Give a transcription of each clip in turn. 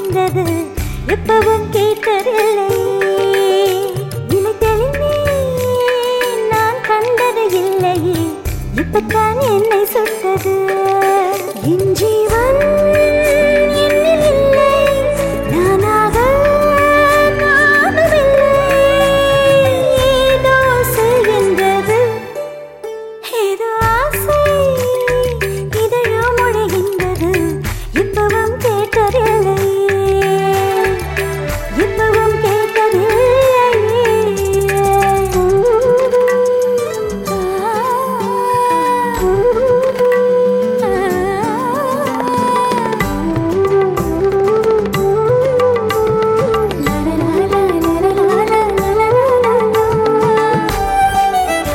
மொழிகின்றது எப்பவும் கேட்டதில்லை நிலை தெளிந்தேன் நான் கண்டது இல்லையே இப்பத்தான் என்னை சுட்டது என் ஜீவன் என்னில் இல்லை நானாக நானும் இல்லை ஏதோ செய்கின்றது ஏதோ ஆசை இதழோ முழைகின்றது இப்பவும் கேட்டதில்லை இப்பவும் கேட்டதில்லை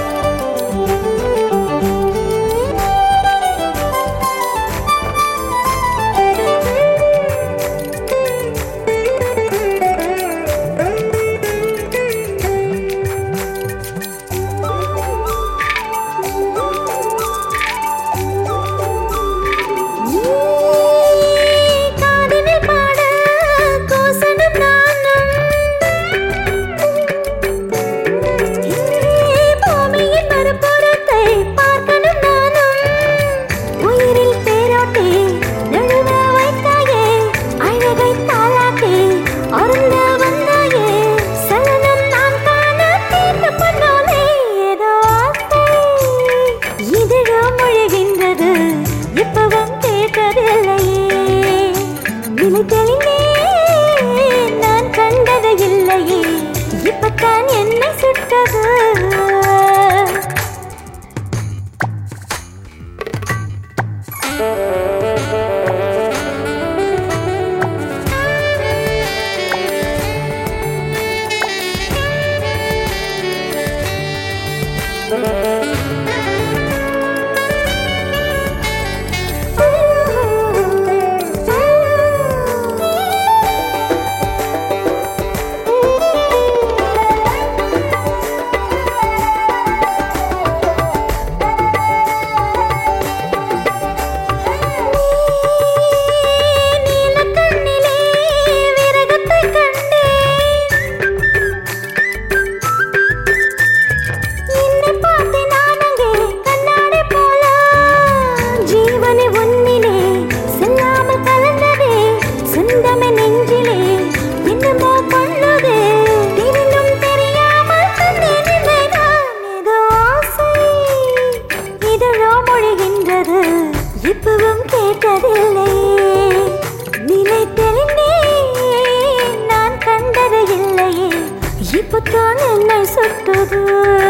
காதலில் பாட கோசனும் நானும் பூமியின் மறுபுறத்தை பார்க்கணும் நானும் உயிரில் தேரோட்டி நழுவ வைத்தாயே அழகை தாளாட்டி அருந்த வந்தாயே சலனம் நான் காண தீர்ந்து பண்ணோனே ஏதோ ஆசை இதழோ மொழிகின்றது இப்பவும் கேட்டதில்லையே நிலை தெளிந்தேன் நான் கண்டது இல்லையே இப்பத்தான் என்னை சுட்டது நீலக்கண்ணிலே விரகத்தை கண்டேன் என்னை பார்த்து நான் அங்கே கண்ணாடி போல ஜீவனை உன்னிலே செல்லாமல் கலந்ததே சொந்தமே நெஞ்சிலே என்னமோ பண்ணுதே தெரிந்தும் தெரியாமல் தந்தேன் இல்லை நான் ஏதோ ஆசை இதழோ மொழிகின்றது இப்பவும் கேட்டதில்லை நிலை தெரிந்தேன் நான் கண்டது இல்லையே இப்பத்தான் என்னை சுட்டது